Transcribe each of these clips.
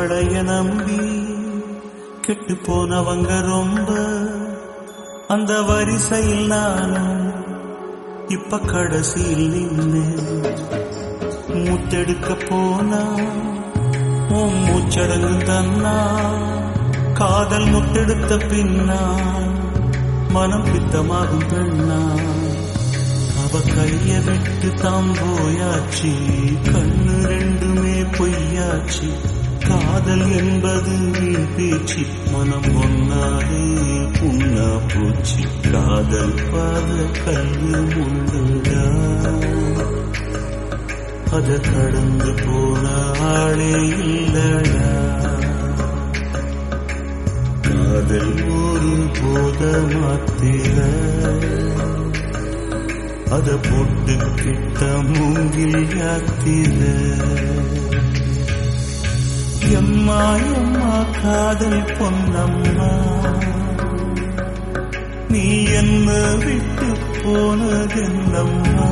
பழைய நம்பி கெட்டு போனவங்க ரொம்ப அந்த வரிசையில் நானும் இப்ப கடைசியில் நின்று முத்தெடுக்க போனா உன் மூச்சடங்கு தன்னா காதல் முத்தெடுத்த பின்னா மனம் பித்தமாகும் பெண்ணா அவ கைய விட்டு தாம் போயாச்சு கண்ணு ரெண்டுமே பொய்யாச்சு காதல் என்பது வீண் பேச்சு மனம் ஒன்னாலே புண்ணா போச்சு காதல் பாத கல்லு முள்ளுடா அத கடந்து போன ஆளே இல்லடா காதல் ஒரு போத மாத்திர அத போட்டு கிட்ட மூங்கில் யாத்திர எம்மா எம்மா காதல் பொன்னம்மா நீ என்ன விட்டு போனதென்னம்மா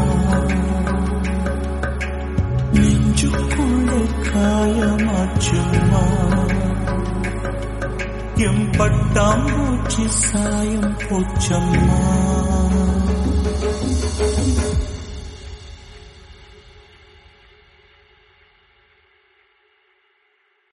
நெஞ்சுக்குள்ளே காயமாச்சும்மா எம் பட்டாம்பூச்சி சாயம் போச்சம்மா